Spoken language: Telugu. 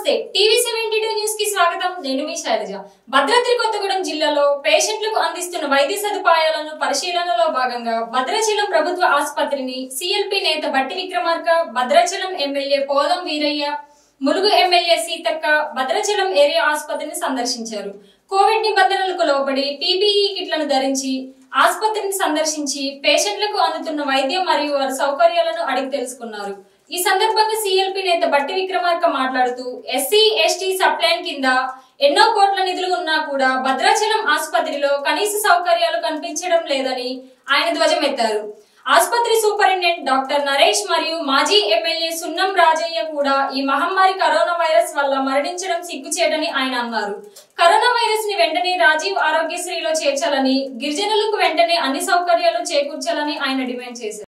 నమస్తే టీవీ సెవెంటీ టూ న్యూస్ కి స్వాగతం నేను మీ శైలజ భద్రాద్రి కొత్తగూడెం జిల్లాలో పేషెంట్లకు అందిస్తున్న వైద్య సదుపాయాలను పరిశీలనలో భాగంగా భద్రాచలం ప్రభుత్వ ఆసుపత్రిని సిఎల్పి నేత Bhatti Vikramarka Bhadrachalam MLA Polam Veeraiah Mulugu MLA Seethakka Bhadrachalam area ఆసుపత్రిని సందర్శించారు కోవిడ్ నిబంధనలకు లోబడి పీపీఈ కిట్లను ధరించి ఆసుపత్రిని సందర్శించి పేషెంట్లకు అందుతున్న వైద్యం మరియు వారి సౌకర్యాలను అడిగి తెలుసుకున్నారు ఈ సందర్భంగా సిఎల్పి నేత బట్టి విక్రమార్క మాట్లాడుతూ ఎస్సీ ఎస్టీ సప్లైన్ కింద ఎన్నో కోట్ల నిధులు ఉన్నా కూడా భద్రాచలం ఆసుపత్రిలో కనీస సౌకర్యాలు కనిపించడం లేదని ఆయన ధ్వజమెత్తారు ఆసుపత్రి సూపరింటెండెంట్ డాక్టర్ నరేష్ మరియు మాజీ ఎమ్మెల్యే సున్నం రాజయ్య కూడా ఈ మహమ్మారి కరోనా వైరస్ వల్ల మరణించడం సిగ్గుచేటని ఆయన అన్నారు కరోనా వైరస్ ని వెంటనే రాజీవ్ ఆరోగ్యశ్రీలో చేర్చాలని గిరిజనులకు వెంటనే అన్ని సౌకర్యాలు చేకూర్చాలని ఆయన డిమాండ్ చేశారు